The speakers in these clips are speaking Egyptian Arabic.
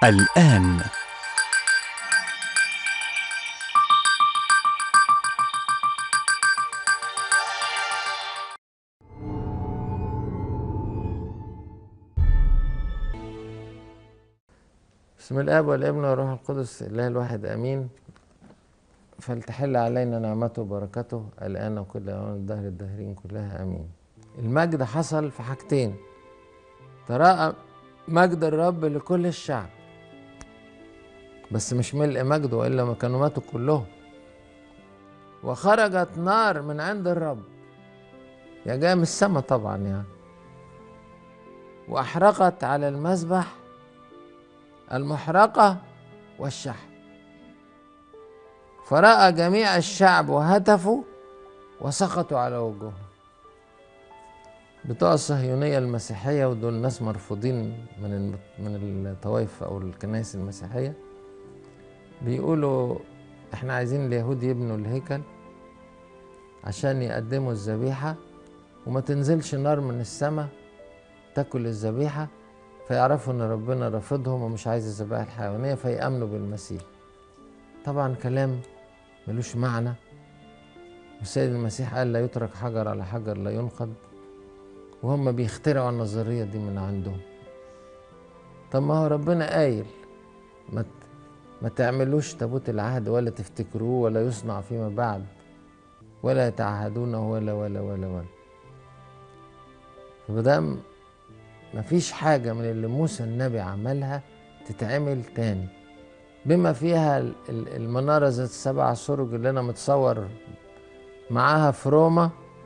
الآن بسم الاب والابن والروح القدس الاله الواحد امين فلتحل علينا نعمته وبركته الان وكل اوان الدهر الداهرين كلها امين المجد حصل في حاجتين تراءى مجد الرب لكل الشعب بس مش ملء مجده والا ما كانوا ماتوا كلهم وخرجت نار من عند الرب يا جايه من السما طبعا يعني واحرقت على المذبح المحرقة والشحم فرأى جميع الشعب وهتفوا وسقطوا على وجوههم بتوع الصهيونية المسيحية ودول ناس مرفوضين من الم- من الطوائف أو الكنائس المسيحية بيقولوا احنا عايزين اليهود يبنوا الهيكل عشان يقدموا الذبيحة وما تنزلش نار من السماء تاكل الذبيحة فيعرفوا ان ربنا رافضهم ومش عايز الذبائح الحيوانيه فيامنوا بالمسيح طبعا كلام ملوش معنى والسيد المسيح قال لا يترك حجر على حجر لا ينقض وهم بيخترعوا النظريه دي من عندهم طب ما هو ربنا قايل ما ت- ما تعملوش تابوت العهد ولا تفتكروه ولا يصنع فيما بعد ولا يتعهدونه ولا ولا ولا ولا فمادام مفيش حاجة من اللي موسى النبي عملها تتعمل تاني بما فيها ال- ال- المنارة ذات السبع سرج اللي أنا متصور معاها في روما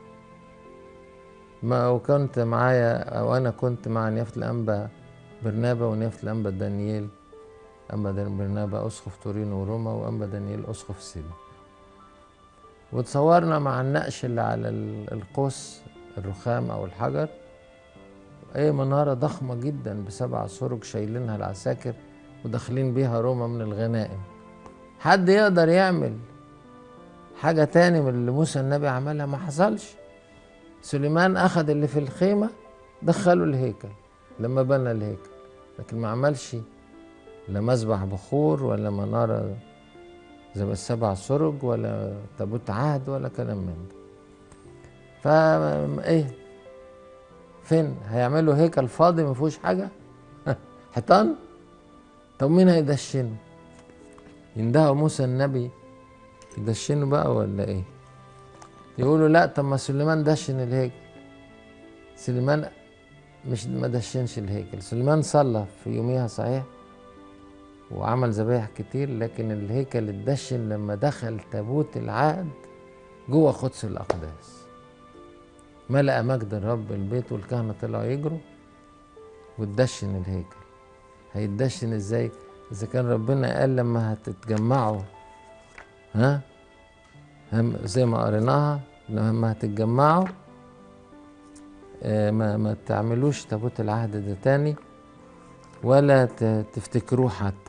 ما وكنت معايا أو أنا كنت مع نيافة الأنبا برنابا ونيافة الأنبا دانييل أنبا دان- برنابا أسقف تورينو وروما وأنبا دانييل أسقف سيدي وتصورنا مع النقش اللي على ال- القوس الرخام أو الحجر ايه منارة ضخمة جدا بسبع سرج شايلينها العساكر وداخلين بيها روما من الغنائم حد يقدر يعمل حاجة تاني من اللي موسى النبي عملها ما حصلش سليمان أخد اللي في الخيمة دخله الهيكل لما بنى الهيكل لكن ما عملش لا مذبح بخور ولا منارة زي السبع سرج ولا تابوت عهد ولا كلام من ده فا ايه فين هيعملوا هيكل فاضي ما فيهوش حاجه حيطان طب مين هيدشنه يندهوا موسى النبي يدشنوا بقى ولا ايه يقولوا لا طب ما سليمان دشن الهيكل سليمان مش ما دشنش الهيكل سليمان صلى في يوميها صحيح وعمل ذبايح كتير لكن الهيكل اتدشن لما دخل تابوت العهد جوه قدس الاقداس ملأ مجد الرب البيت والكهنة طلعوا يجروا وتدشن الهيكل هيتدشن ازاي اذا كان ربنا قال لما هتتجمعوا ها هم زي ما قريناها لما هتتجمعوا آه، ما ما تعملوش تابوت العهد ده تاني ولا ت- تفتكروه حتى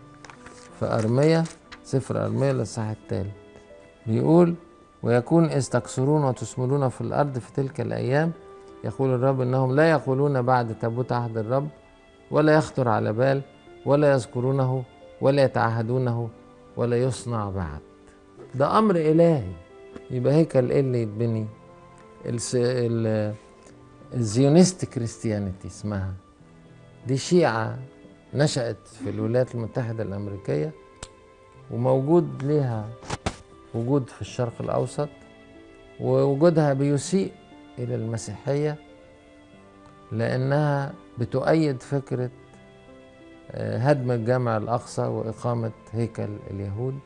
فأرمية سفر أرمية الإصحاح التالت بيقول ويكون إذ تكسرون وتثمرون في الأرض في تلك الأيام يقول الرب إنهم لا يقولون بعد تابوت عهد الرب ولا يخطر على بال ولا يذكرونه ولا يتعهدونه ولا يصنع بعد ده أمر إلهي يبقى هيكل إيه اللي يتبني الس... ال... الزيونست كريستيانيتي اسمها دي شيعة نشأت في الولايات المتحدة الأمريكية وموجود ليها وجود في الشرق الأوسط ووجودها بيسيء إلى المسيحية لأنها بتؤيد فكرة آه، هدم الجامع الأقصى وإقامة هيكل اليهود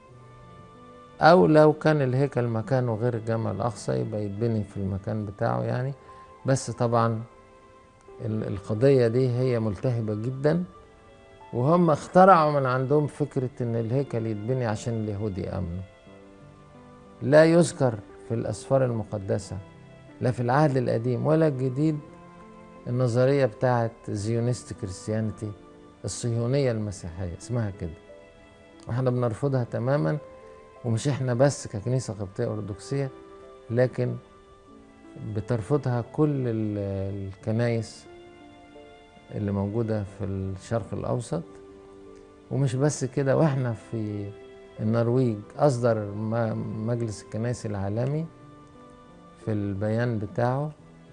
أو لو كان الهيكل مكانه غير الجامع الأقصى يبقى يتبني في المكان بتاعه يعني بس طبعا ال- القضية دي هي ملتهبة جدا وهم اخترعوا من عندهم فكرة إن الهيكل يتبني عشان اليهود يأمنوا لا يذكر في الأسفار المقدسة لا في العهد القديم ولا الجديد النظرية بتاعت زيونست كريستيانيتي الصهيونية المسيحية اسمها كده واحنا بنرفضها تماما ومش احنا بس ككنيسة قبطية أرثوذكسية لكن بترفضها كل ال- الكنايس اللي موجودة في الشرق الأوسط ومش بس كده واحنا في النرويج أصدر م- مجلس الكنائس العالمي في البيان بتاعه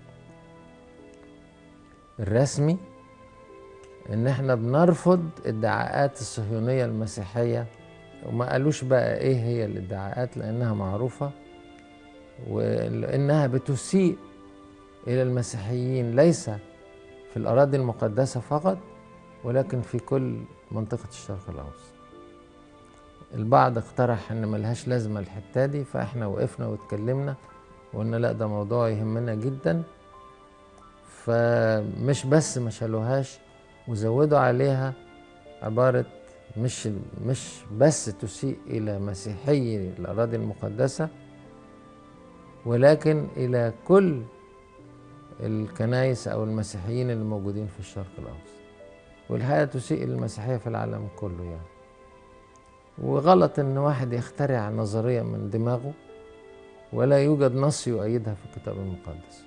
الرسمي ان احنا بنرفض ادعاءات الصهيونية المسيحية وما قالوش بقى ايه هي الادعاءات لانها معروفة وانها بتسيء الى المسيحيين ليس في الاراضي المقدسة فقط ولكن في كل منطقة الشرق الاوسط البعض اقترح ان ملهاش لازمة الحتة دي فاحنا وقفنا واتكلمنا وقلنا لا ده موضوع يهمنا جدا فمش بس ما شالوهاش وزودوا عليها عبارة مش مش بس تسيء إلى مسيحي الأراضي المقدسة ولكن إلى كل الكنائس أو المسيحيين اللي موجودين في الشرق الأوسط والحقيقة تسيء للمسيحية في العالم كله يعني وغلط إن واحد يخترع نظرية من دماغه ولا يوجد نص يؤيدها في الكتاب المقدس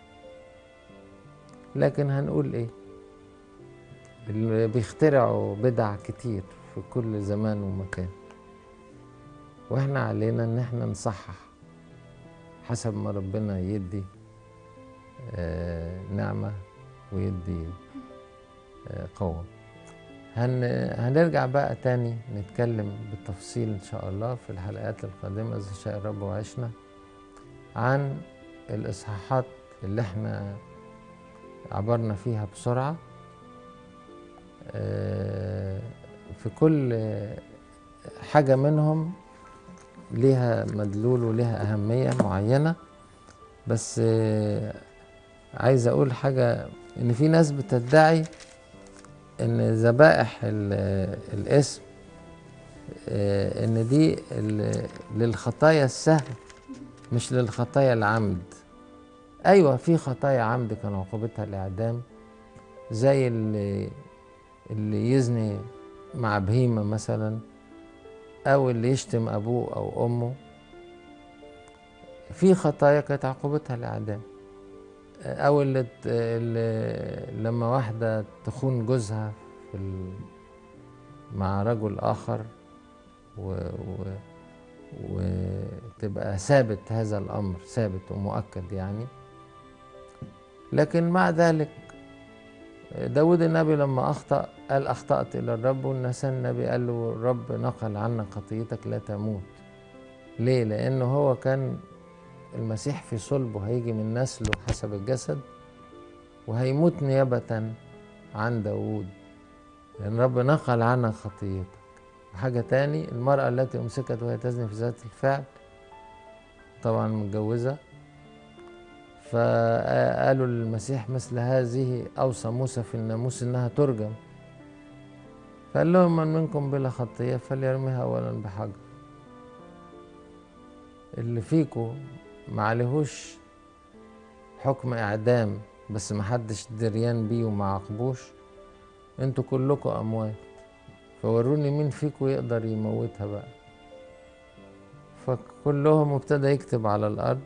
لكن هنقول ايه اللي بيخترعوا بدع كتير في كل زمان ومكان واحنا علينا ان احنا نصحح حسب ما ربنا يدي آه نعمة ويدي آه قوة هن هنرجع بقى تاني نتكلم بالتفصيل ان شاء الله في الحلقات القادمة اذا شاء الرب وعشنا عن الاصحاحات اللي احنا عبرنا فيها بسرعة في كل حاجة منهم ليها مدلول وليها أهمية معينة بس عايز أقول حاجة إن في ناس بتدعي إن ذبائح الاسم إن دي للخطايا السهل مش للخطايا العمد ايوه في خطايا عمد كان عقوبتها الاعدام زي اللي اللي يزني مع بهيمه مثلا او اللي يشتم ابوه او امه في خطايا كانت عقوبتها الاعدام او اللي, اللي لما واحده تخون جوزها في ال... مع رجل اخر و... و... وتبقى ثابت هذا الامر ثابت ومؤكد يعني لكن مع ذلك داود النبي لما أخطأ قال أخطأت إلى الرب والنسان النبي قال له الرب نقل عنك خطيتك لا تموت ليه؟ لأنه هو كان المسيح في صلبه هيجي من نسله حسب الجسد وهيموت نيابة عن داود لأن الرب نقل عنك خطيتك وحاجة تاني المرأة التي أمسكت وهي تزني في ذات الفعل طبعا متجوزة فقالوا للمسيح مثل هذه أوصى موسى في الناموس إنها ترجم فقال لهم من منكم بلا خطية فليرميها أولا بحجر اللي فيكو معلهوش حكم إعدام بس محدش دريان بيه وما عاقبوش انتوا كلكم أموات فوروني مين فيكو يقدر يموتها بقى فكلهم ابتدى يكتب على الأرض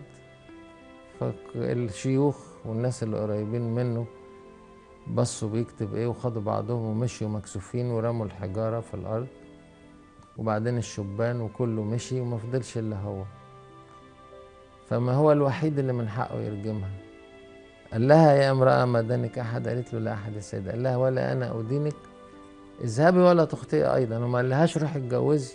فالشيوخ والناس اللي قريبين منه بصوا بيكتب ايه وخدوا بعضهم ومشيوا مكسوفين ورموا الحجارة في الأرض وبعدين الشبان وكله مشي وما فضلش إلا هو فما هو الوحيد اللي من حقه يرجمها قال لها يا امرأة ما دانك أحد قالت له لا أحد السيد قال لها ولا أنا أدينك اذهبي ولا تخطئي أيضا وما قالهاش روحي اتجوزي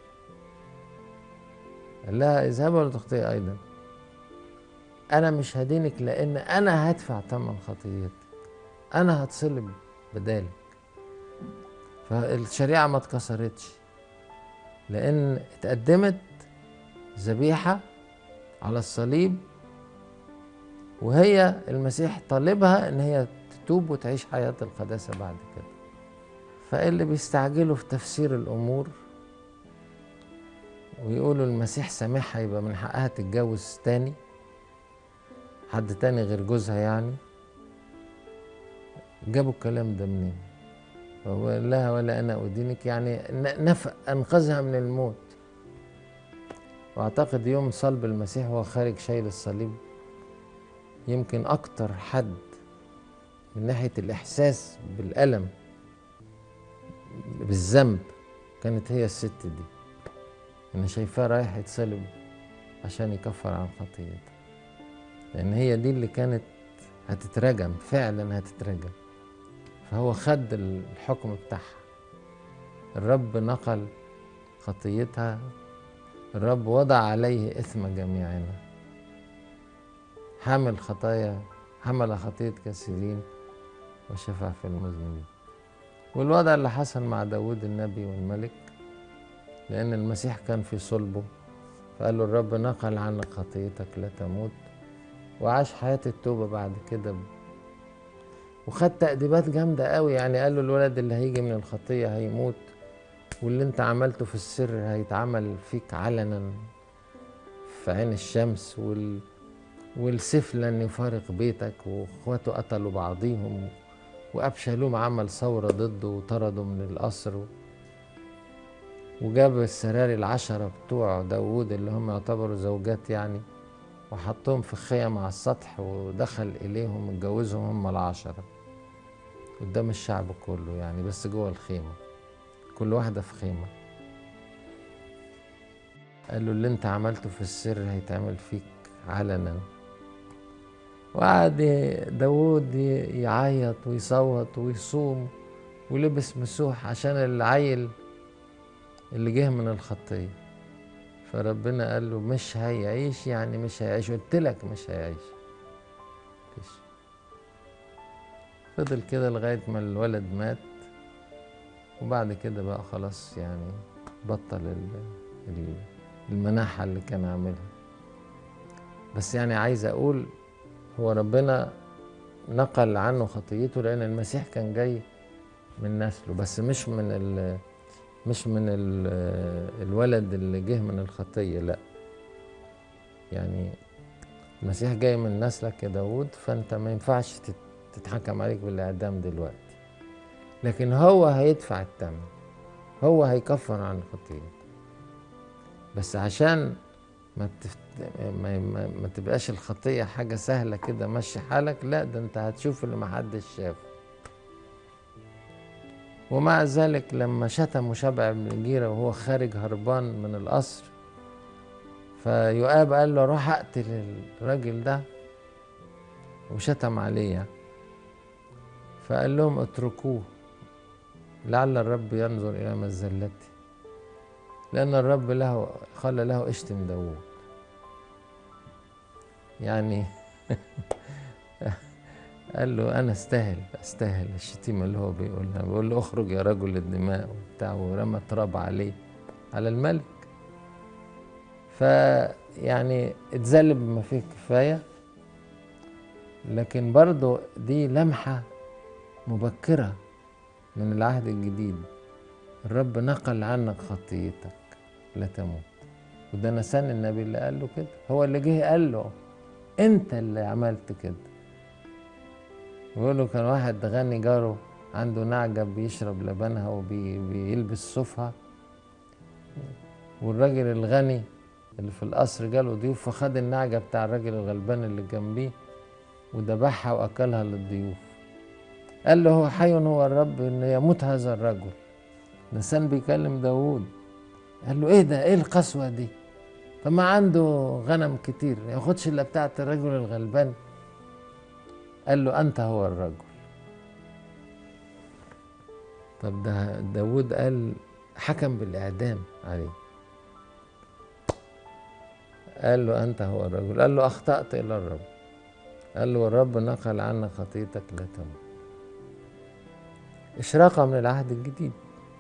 قال لها اذهبي ولا تخطئي أيضا انا مش هدينك لان انا هدفع ثمن خطيتك انا هتصلب بدالك فالشريعه ما اتكسرتش لان اتقدمت ذبيحه على الصليب وهي المسيح طالبها ان هي تتوب وتعيش حياه القداسه بعد كده فاللي بيستعجلوا في تفسير الامور ويقولوا المسيح سامحها يبقى من حقها تتجوز تاني حد تاني غير جوزها يعني جابوا الكلام ده منين هو لها ولا انا ادينك يعني نف انقذها من الموت واعتقد يوم صلب المسيح وهو خارج شايل الصليب يمكن اكتر حد من ناحيه الاحساس بالالم بالذنب كانت هي الست دي انا شايفاه رايح يتصلب عشان يكفر عن خطيته لان هي دي اللي كانت هتترجم فعلا هتترجم فهو خد الحكم بتاعها الرب نقل خطيتها الرب وضع عليه إثم جميعنا حمل خطايا حمل خطية كثيرين وشفع في المذنبين والوضع اللي حصل مع داود النبي والملك لأن المسيح كان في صلبه فقال له الرب نقل عنك خطيتك لا تموت وعاش حياة التوبة بعد كده وخد تأديبات جامدة قوي يعني قال له الولد اللي هيجي من الخطية هيموت واللي انت عملته في السر هيتعمل فيك علنا في عين الشمس وال... والسيف لن يفارق بيتك واخواته قتلوا بعضيهم وابشالوم عمل ثوره ضده وطرده من القصر وجاب السراري العشرة بتوع داوود اللي هم يعتبروا زوجات يعني وحطهم في خيم على السطح ودخل إليهم اتجوزهم هم العشرة قدام الشعب كله يعني بس جوه الخيمة كل واحدة في خيمة قال له اللي انت عملته في السر هيتعمل فيك علنا وقعد داود يعيط ويصوت ويصوم ولبس مسوح عشان العيل اللي جه من الخطية فربنا قال له مش هيعيش يعني مش هيعيش قلت لك مش هيعيش مفيش فضل كده لغاية ما الولد مات وبعد كده بقى خلاص يعني بطل المناحة اللي كان عاملها بس يعني عايز أقول هو ربنا نقل عنه خطيته لأن المسيح كان جاي من نسله بس مش من ال مش من ال الولد اللي جه من الخطية لا يعني المسيح جاي من نسلك يا داود فأنت ما ينفعش تتحكم عليك بالإعدام دلوقتي لكن هو هيدفع الثمن هو هيكفر عن خطيئته بس عشان ما, تفت... ما, ما, ما تبقاش الخطية حاجة سهلة كده مشي حالك لا ده انت هتشوف اللي محدش شافه ومع ذلك لما شتموا شبع بن الجيرة وهو خارج هربان من القصر فيؤاب قال له روح اقتل الراجل ده وشتم عليه فقال لهم اتركوه لعل الرب ينظر إلى مزلتي لأن الرب له قال له اشتم داوود يعني قال له أنا أستاهل أستاهل الشتيمة اللي هو بيقولها بيقول له اخرج يا رجل الدماء وبتاع ورمى تراب عليه على الملك فيعني اتذل بما فيه الكفاية لكن برضه دي لمحة مبكرة من العهد الجديد الرب نقل عنك خطيتك لا تموت وده نسان النبي اللي قال له كده هو اللي جه قال له انت اللي عملت كده بيقول له كان واحد غني جاره عنده نعجة بيشرب لبنها وبيلبس صوفها والراجل الغني اللي في القصر جاله ضيوف فخد النعجة بتاع الراجل الغلبان اللي جنبيه وذبحها وأكلها للضيوف قال له هو حي هو الرب ان يموت هذا الرجل نسان بيكلم داوود قال له ايه ده ايه القسوه دي طب ما عنده غنم كتير ما ياخدش الا بتاعه الرجل الغلبان قال له انت هو الرجل طب ده داوود قال حكم بالاعدام عليه قال له انت هو الرجل قال له اخطات الى الرب قال له الرب نقل عنك خطيتك لا تموت إشراقة من العهد الجديد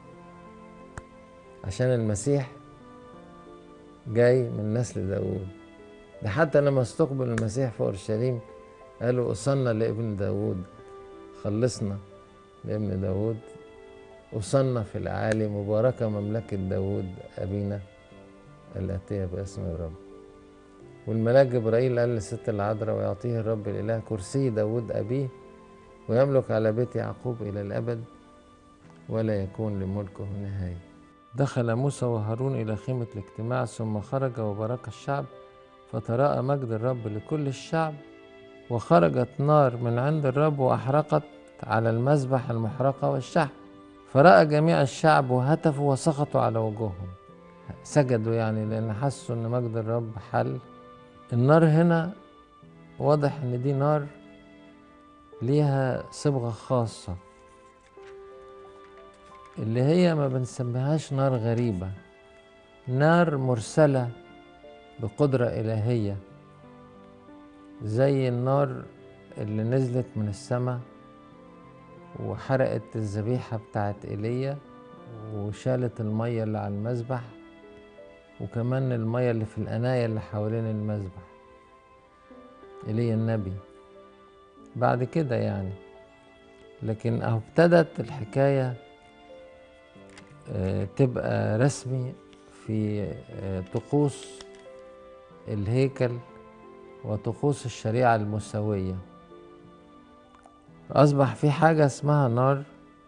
عشان المسيح جاي من نسل داوود ده حتى لما استقبل المسيح في أورشليم قالوا وصلنا لابن داوود خلصنا لابن داوود وصلنا في الأعالي مباركة مملكة داوود أبينا الآتية باسم الرب والملاك جبرائيل قال للست العذراء ويعطيه الرب الإله كرسي داوود أبيه ويملك على بيت يعقوب إلى الأبد ولا يكون لملكه نهاية دخل موسى وهارون إلى خيمة الاجتماع ثم خرج وبارك الشعب فتراءى مجد الرب لكل الشعب وخرجت نار من عند الرب وأحرقت على المذبح المحرقة والشحم فرأى جميع الشعب وهتفوا وسقطوا على وجوههم سجدوا يعني لأن حسوا إن مجد الرب حل النار هنا واضح إن دي نار ليها صبغة خاصة اللي هي ما بنسميهاش نار غريبة نار مرسلة بقدرة إلهية زي النار اللي نزلت من السماء وحرقت الذبيحة بتاعت إيليا وشالت المية اللي على المذبح وكمان المية اللي في القناية اللي حوالين المذبح إيليا النبي بعد كده يعني لكن أهو ابتدت الحكاية آه، تبقى رسمي في آه، طقوس الهيكل وطقوس الشريعة المساوية أصبح في حاجة اسمها نار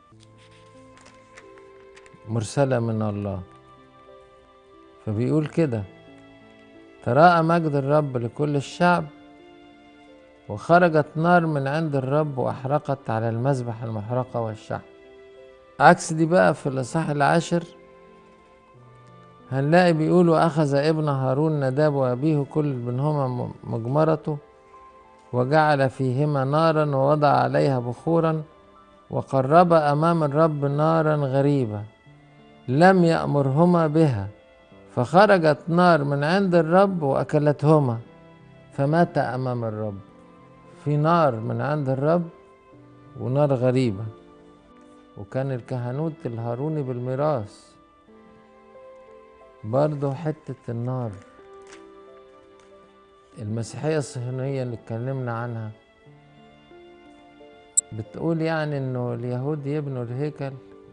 مرسلة من الله فبيقول كده تراءى مجد الرب لكل الشعب وخرجت نار من عند الرب وأحرقت على المذبح المحرقة والشحم عكس دي بقى في الإصحاح العاشر هنلاقي بيقولوا أخذ ابن هارون نداب وأبيه كل منهما مجمرته وجعل فيهما نارا ووضع عليها بخورا وقرب أمام الرب نارا غريبة لم يأمرهما بها فخرجت نار من عند الرب وأكلتهما فمات أمام الرب في نار من عند الرب ونار غريبة وكان الكهنوت الهاروني بالميراث برضه حتة النار المسيحية الصهيونية اللي اتكلمنا عنها بتقول يعني انه اليهود يبنوا الهيكل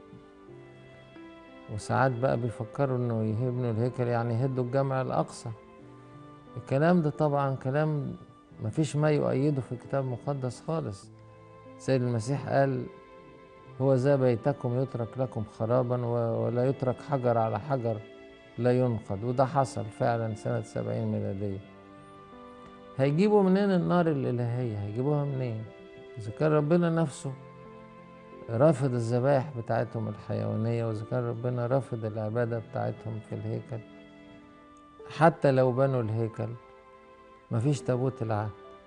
وساعات بقى بيفكروا انه يبنوا الهيكل يعني يهدوا الجامع الاقصى الكلام ده طبعا كلام مفيش ما يؤيده في الكتاب المقدس خالص سيد المسيح قال هو ذا بيتكم يترك لكم خرابا ولا يترك حجر على حجر لا ينقض وده حصل فعلا سنة سبعين ميلادية هيجيبوا منين النار الإلهية هيجيبوها منين إذا كان ربنا نفسه رافض الذبائح بتاعتهم الحيوانية وإذا كان ربنا رافض العبادة بتاعتهم في الهيكل حتى لو بنوا الهيكل مفيش تابوت العهد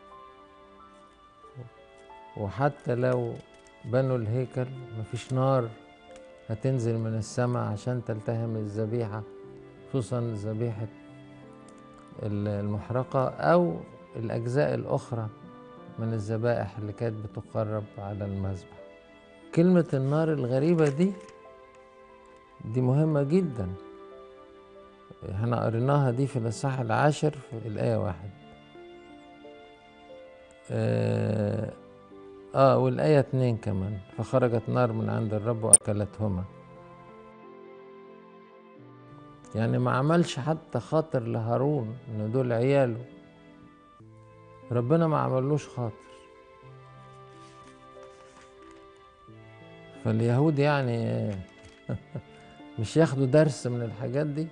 وحتى لو بنوا الهيكل مفيش نار هتنزل من السماء عشان تلتهم الذبيحة خصوصا ذبيحة المحرقة أو الأجزاء الأخرى من الذبائح اللي كانت بتقرب على المذبح كلمة النار الغريبة دي دي مهمة جدا احنا قريناها دي في الإصحاح العاشر في الآية واحد آه, آه والآية اتنين كمان فخرجت نار من عند الرب وأكلتهما يعني ما عملش حتى خاطر لهارون ان دول عياله ربنا ما عملوش خاطر فاليهود يعني مش ياخدوا درس من الحاجات دي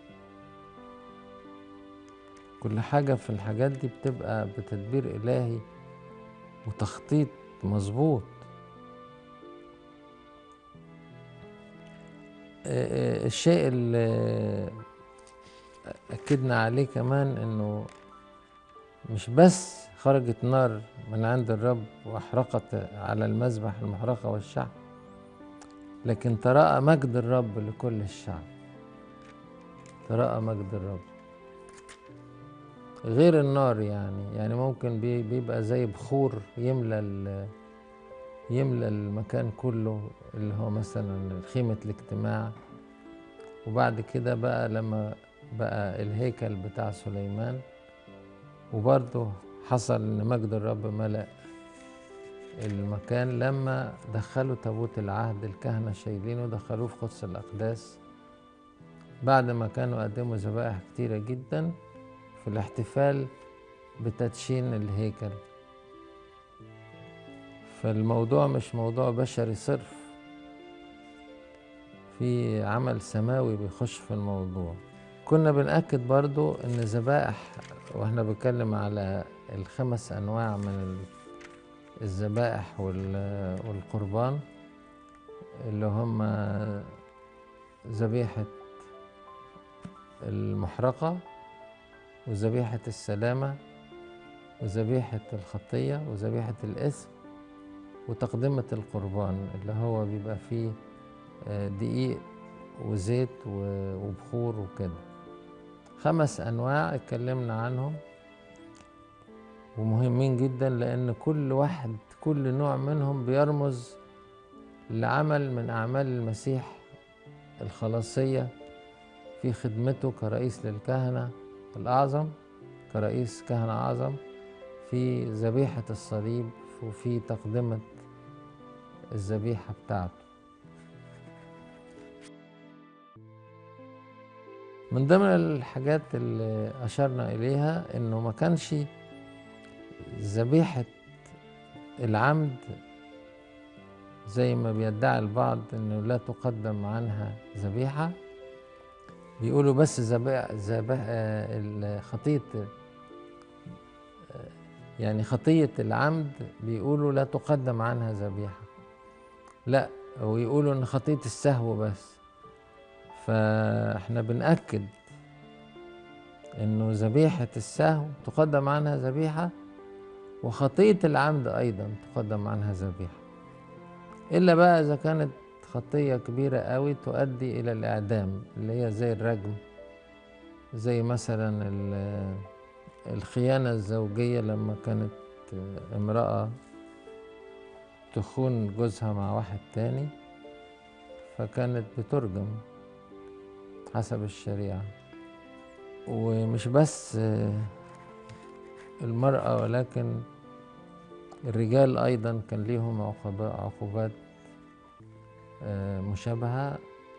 كل حاجة في الحاجات دي بتبقى بتدبير إلهي وتخطيط مظبوط الشيء اللي أكدنا عليه كمان إنه مش بس خرجت نار من عند الرب وأحرقت على المذبح المحرقة والشعب لكن تراءى مجد الرب لكل الشعب تراءى مجد الرب غير النار يعني يعني ممكن بيبقى زي بخور يملى يملى المكان كله اللي هو مثلا خيمة الاجتماع وبعد كده بقى لما بقى الهيكل بتاع سليمان وبرضه حصل ان مجد الرب ملأ المكان لما دخلوا تابوت العهد الكهنة شايلينه دخلوه في قدس الأقداس بعد ما كانوا قدموا ذبائح كتيرة جدا في الاحتفال بتدشين الهيكل فالموضوع مش موضوع بشري صرف في عمل سماوي بيخش في الموضوع كنا بنأكد برضو ان الذبائح واحنا بنتكلم على الخمس انواع من الذبائح والقربان اللي هم ذبيحة المحرقة وذبيحة السلامة وذبيحة الخطية وذبيحة الإثم وتقدمة القربان اللي هو بيبقى فيه آه، دقيق وزيت و- وبخور وكده خمس أنواع اتكلمنا عنهم ومهمين جدا لأن كل واحد كل نوع منهم بيرمز لعمل من أعمال المسيح الخلاصية في خدمته كرئيس للكهنة الأعظم كرئيس كهنة أعظم في ذبيحة الصليب وفي تقدمة الذبيحة بتاعته من ضمن الحاجات اللي أشرنا إليها إنه ما كانش ذبيحة العمد زي ما بيدعي البعض إنه لا تقدم عنها ذبيحة بيقولوا بس ذبائح ذبائح خطية يعني خطية العمد بيقولوا لا تقدم عنها ذبيحة لا ويقولوا إن خطية السهو بس فاحنا بنأكد إنه ذبيحة السهو تقدم عنها ذبيحة وخطية العمد أيضا تقدم عنها ذبيحة إلا بقى إذا كانت خطية كبيرة قوي تؤدي إلى الإعدام اللي هي زي الرجم زي مثلا ال- الخيانة الزوجية لما كانت امرأة تخون جوزها مع واحد تاني فكانت بترجم حسب الشريعة ومش بس المرأة ولكن الرجال أيضا كان ليهم عقوبات عقوبات آه، مشابهة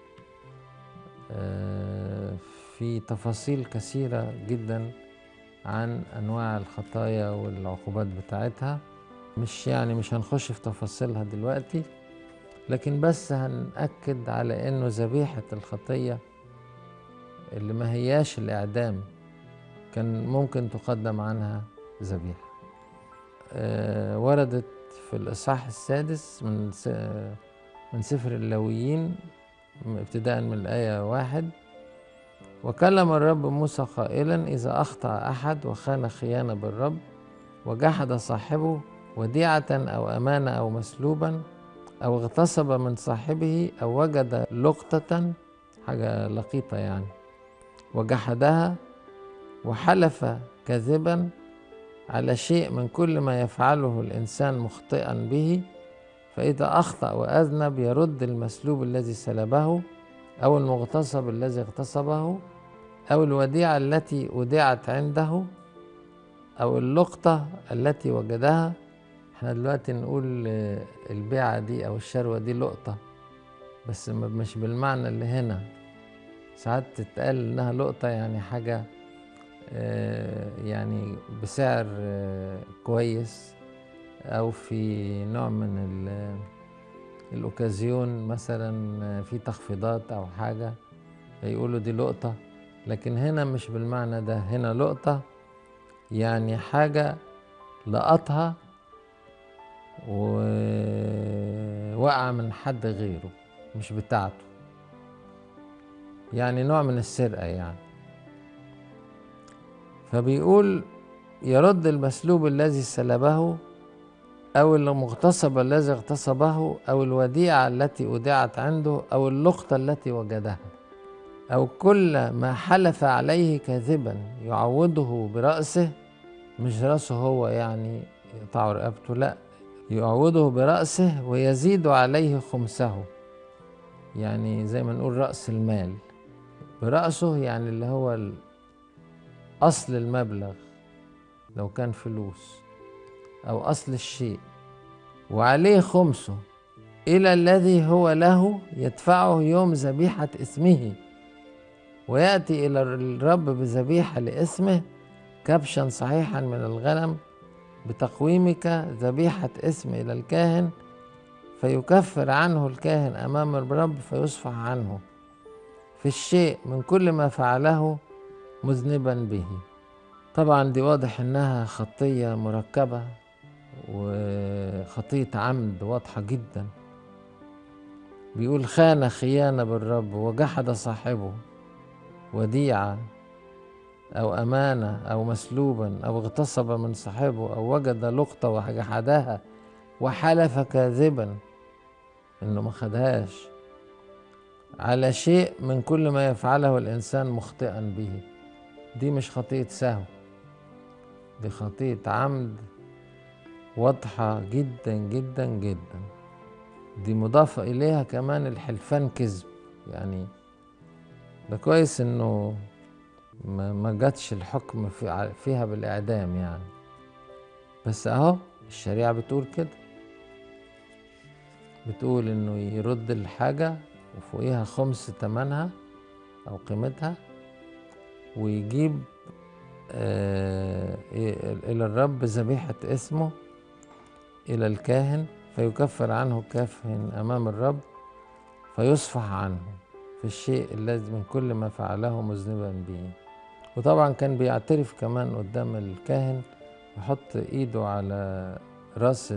آه، في تفاصيل كثيرة جدا عن أنواع الخطايا والعقوبات بتاعتها مش يعني مش هنخش في تفاصيلها دلوقتي لكن بس هنأكد على إنه ذبيحة الخطية اللي ما هياش الإعدام كان ممكن تقدم عنها ذبيحة آه، وردت في الإصحاح السادس من س- من سفر اللاويين ابتداء من الآية واحد وكلم الرب موسى قائلا إذا أخطأ أحد وخان خيانة بالرب وجحد صاحبه وديعة أو أمانة أو مسلوبا أو اغتصب من صاحبه أو وجد لقطة حاجة لقيطة يعني وجحدها وحلف كذبا على شيء من كل ما يفعله الإنسان مخطئا به فإذا أخطأ وأذنب يرد المسلوب الذي سلبه أو المغتصب الذي اغتصبه أو الوديعة التي أودعت عنده أو اللقطة التي وجدها احنا دلوقتي نقول آه، البيعة دي أو الشروة دي لقطة بس م- مش بالمعنى اللي هنا ساعات تتقال إنها لقطة يعني حاجة آه، يعني بسعر آه، كويس أو في نوع من ال- الأوكازيون مثلا آه، في تخفيضات أو حاجة فيقولوا دي لقطة لكن هنا مش بالمعنى ده هنا لقطة يعني حاجة لقطها ووقع من حد غيره مش بتاعته يعني نوع من السرقة يعني فبيقول يرد المسلوب الذي سلبه أو المغتصب الذي اغتصبه أو الوديعة التي أودعت عنده أو اللقطة التي وجدها أو كل ما حلف عليه كاذبا يعوضه برأسه مش رأسه هو يعني يقطع رقبته لا يعوضه برأسه ويزيد عليه خمسه يعني زي ما نقول رأس المال برأسه يعني اللي هو ال- أصل المبلغ لو كان فلوس أو أصل الشيء وعليه خمسه إلى الذي هو له يدفعه يوم ذبيحة اسمه ويأتي إلى الرب بذبيحة لاسمه كبشا صحيحا من الغنم بتقويمك ذبيحة اسم إلى الكاهن فيكفر عنه الكاهن أمام الرب فيصفح عنه في الشيء من كل ما فعله مذنبا به طبعا دي واضح انها خطية مركبة وخطية عمد واضحة جدا بيقول خان خيانة بالرب وجحد صاحبه وديعة أو أمانة أو مسلوبا أو اغتصب من صاحبه أو وجد لقطة وجحدها وحلف كاذبا إنه ما خدهاش على شيء من كل ما يفعله الإنسان مخطئا به دي مش خطيئة سهو دي خطيئة عمد واضحة جدا جدا جدا دي مضافة إليها كمان الحلفان كذب يعني ده كويس إنه ما جاتش الحكم في فيها بالإعدام يعني بس أهو الشريعة بتقول كده بتقول إنه يرد الحاجة وفوقيها خمس تمنها أو قيمتها ويجيب آه إلى الرب ذبيحة اسمه إلى الكاهن فيكفر عنه كافه أمام الرب فيصفح عنه في الشيء الذي من كل ما فعله مذنبا به وطبعا كان بيعترف كمان قدام الكاهن يحط ايده على راس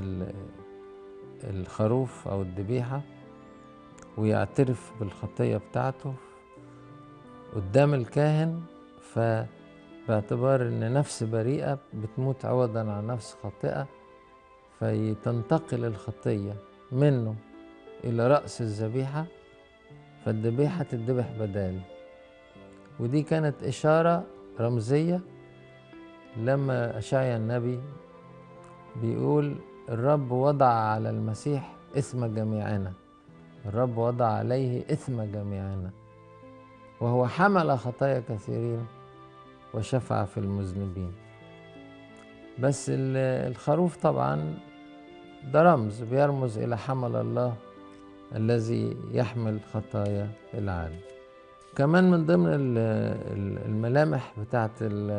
الخروف او الذبيحه ويعترف بالخطيه بتاعته قدام الكاهن فباعتبار ان نفس بريئه بتموت عوضا عن نفس خاطئه فتنتقل الخطيه منه الى راس الذبيحه فالذبيحه تذبح بداله ودي كانت إشارة رمزية لما أشعيا النبي بيقول الرب وضع على المسيح إثم جميعنا الرب وضع عليه إثم جميعنا وهو حمل خطايا كثيرين وشفع في المذنبين بس الخروف طبعا ده رمز بيرمز إلى حمل الله الذي يحمل خطايا العالم كمان من ضمن الملامح بتاعت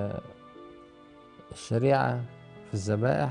الشريعة في الذبائح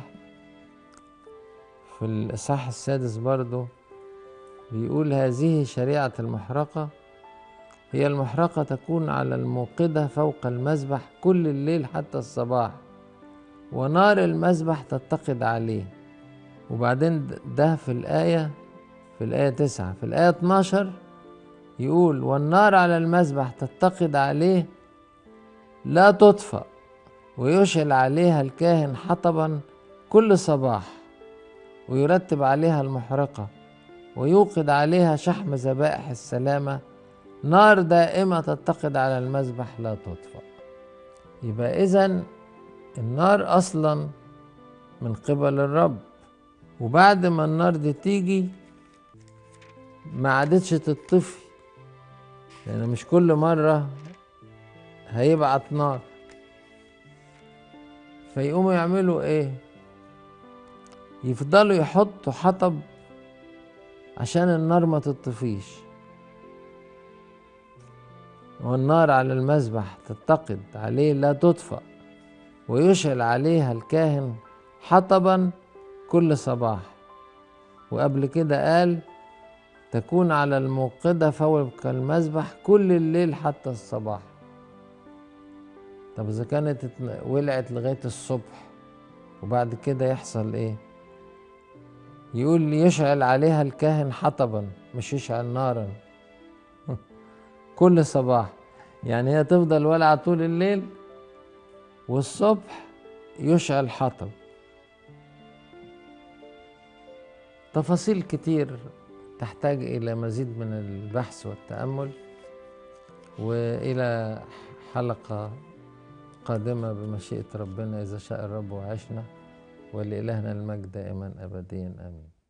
في الإصحاح السادس برضو بيقول هذه شريعة المحرقة هي المحرقة تكون على الموقدة فوق المذبح كل الليل حتى الصباح ونار المذبح تتقد عليه وبعدين ده في الآية في الآية تسعة في الآية 12 يقول والنار على المذبح تتقد عليه لا تطفأ ويشعل عليها الكاهن حطبا كل صباح ويرتب عليها المحرقة ويوقد عليها شحم ذبائح السلامة نار دائمة تتقد على المذبح لا تطفأ يبقى إذا النار أصلا من قبل الرب وبعد ما النار دي تيجي ما عادتش تطفي لأن مش كل مرة هيبعت نار فيقوموا يعملوا ايه يفضلوا يحطوا حطب عشان النار ما تطفيش والنار على المذبح تتقد عليه لا تطفأ ويشعل عليها الكاهن حطبا كل صباح وقبل كده قال تكون على الموقدة فوق المذبح كل الليل حتى الصباح طب إذا كانت ولعت لغاية الصبح وبعد كده يحصل إيه؟ يقول يشعل عليها الكاهن حطبا مش يشعل نارا كل صباح يعني هي تفضل ولعة طول الليل والصبح يشعل حطب تفاصيل كتير تحتاج إلى مزيد من البحث والتأمل وإلى حلقة قادمة بمشيئة ربنا إذا شاء الرب وعشنا ولإلهنا المجد دائما أبديا آمين